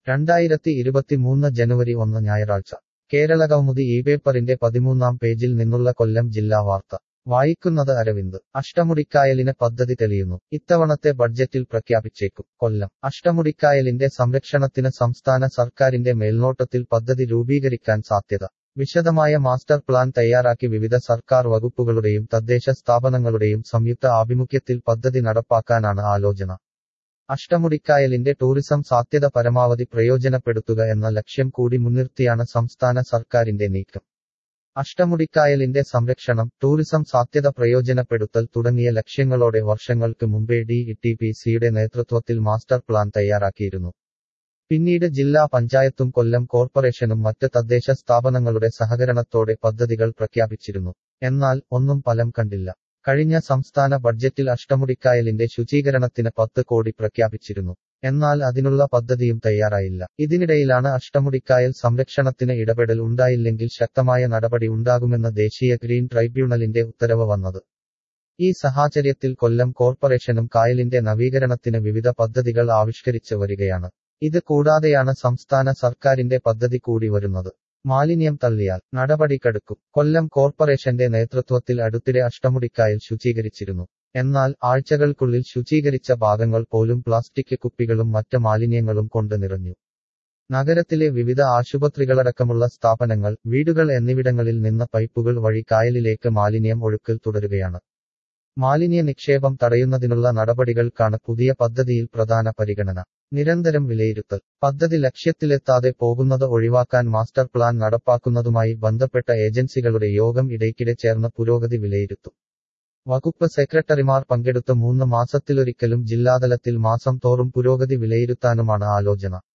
രണ്ടായിരത്തി ഇരുപത്തിമൂന്ന് ജനുവരി ഒന്ന് ഞായറാഴ്ച കേരള കൗമുദി ഈ പേപ്പറിന്റെ പതിമൂന്നാം പേജിൽ നിന്നുള്ള കൊല്ലം ജില്ലാ വാർത്ത വായിക്കുന്നത് അരവിന്ദ് അഷ്ടമുടിക്കായലിന് പദ്ധതി തെളിയുന്നു ഇത്തവണത്തെ ബഡ്ജറ്റിൽ പ്രഖ്യാപിച്ചേക്കും കൊല്ലം അഷ്ടമുടിക്കായലിന്റെ സംരക്ഷണത്തിന് സംസ്ഥാന സർക്കാരിന്റെ മേൽനോട്ടത്തിൽ പദ്ധതി രൂപീകരിക്കാൻ സാധ്യത വിശദമായ മാസ്റ്റർ പ്ലാൻ തയ്യാറാക്കി വിവിധ സർക്കാർ വകുപ്പുകളുടെയും തദ്ദേശ സ്ഥാപനങ്ങളുടെയും സംയുക്ത ആഭിമുഖ്യത്തിൽ പദ്ധതി നടപ്പാക്കാനാണ് ആലോചന അഷ്ടമുടിക്കായലിന്റെ ടൂറിസം സാധ്യത പരമാവധി പ്രയോജനപ്പെടുത്തുക എന്ന ലക്ഷ്യം കൂടി മുൻനിർത്തിയാണ് സംസ്ഥാന സർക്കാരിന്റെ നീക്കം അഷ്ടമുടിക്കായലിന്റെ സംരക്ഷണം ടൂറിസം സാധ്യത പ്രയോജനപ്പെടുത്തൽ തുടങ്ങിയ ലക്ഷ്യങ്ങളോടെ വർഷങ്ങൾക്ക് മുമ്പേ ഡി ടി പി സിയുടെ നേതൃത്വത്തിൽ മാസ്റ്റർ പ്ലാൻ തയ്യാറാക്കിയിരുന്നു പിന്നീട് ജില്ലാ പഞ്ചായത്തും കൊല്ലം കോർപ്പറേഷനും മറ്റ് തദ്ദേശ സ്ഥാപനങ്ങളുടെ സഹകരണത്തോടെ പദ്ധതികൾ പ്രഖ്യാപിച്ചിരുന്നു എന്നാൽ ഒന്നും ഫലം കണ്ടില്ല കഴിഞ്ഞ സംസ്ഥാന ബഡ്ജറ്റിൽ അഷ്ടമുടിക്കായലിന്റെ ശുചീകരണത്തിന് പത്ത് കോടി പ്രഖ്യാപിച്ചിരുന്നു എന്നാൽ അതിനുള്ള പദ്ധതിയും തയ്യാറായില്ല ഇതിനിടയിലാണ് അഷ്ടമുടിക്കായൽ സംരക്ഷണത്തിന് ഇടപെടൽ ഉണ്ടായില്ലെങ്കിൽ ശക്തമായ നടപടി ഉണ്ടാകുമെന്ന ദേശീയ ഗ്രീൻ ട്രൈബ്യൂണലിന്റെ ഉത്തരവ് വന്നത് ഈ സാഹചര്യത്തിൽ കൊല്ലം കോർപ്പറേഷനും കായലിന്റെ നവീകരണത്തിന് വിവിധ പദ്ധതികൾ ആവിഷ്കരിച്ച് വരികയാണ് ഇത് കൂടാതെയാണ് സംസ്ഥാന സർക്കാരിന്റെ പദ്ധതി കൂടി വരുന്നത് മാലിന്യം തള്ളിയാൽ നടപടി കടുക്കും കൊല്ലം കോർപ്പറേഷന്റെ നേതൃത്വത്തിൽ അടുത്തിടെ അഷ്ടമുടിക്കായൽ ശുചീകരിച്ചിരുന്നു എന്നാൽ ആഴ്ചകൾക്കുള്ളിൽ ശുചീകരിച്ച ഭാഗങ്ങൾ പോലും പ്ലാസ്റ്റിക് കുപ്പികളും മറ്റ് മാലിന്യങ്ങളും കൊണ്ട് നിറഞ്ഞു നഗരത്തിലെ വിവിധ ആശുപത്രികളടക്കമുള്ള സ്ഥാപനങ്ങൾ വീടുകൾ എന്നിവിടങ്ങളിൽ നിന്ന് പൈപ്പുകൾ വഴി കായലിലേക്ക് മാലിന്യം ഒഴുക്കൽ തുടരുകയാണ് മാലിന്യ നിക്ഷേപം തടയുന്നതിനുള്ള നടപടികൾക്കാണ് പുതിയ പദ്ധതിയിൽ പ്രധാന പരിഗണന നിരന്തരം വിലയിരുത്തൽ പദ്ധതി ലക്ഷ്യത്തിലെത്താതെ പോകുന്നത് ഒഴിവാക്കാൻ മാസ്റ്റർ പ്ലാൻ നടപ്പാക്കുന്നതുമായി ബന്ധപ്പെട്ട ഏജൻസികളുടെ യോഗം ഇടയ്ക്കിടെ ചേർന്ന് പുരോഗതി വിലയിരുത്തും വകുപ്പ് സെക്രട്ടറിമാർ പങ്കെടുത്ത മൂന്ന് മാസത്തിലൊരിക്കലും ജില്ലാതലത്തിൽ മാസം തോറും പുരോഗതി വിലയിരുത്താനുമാണ് ആലോചന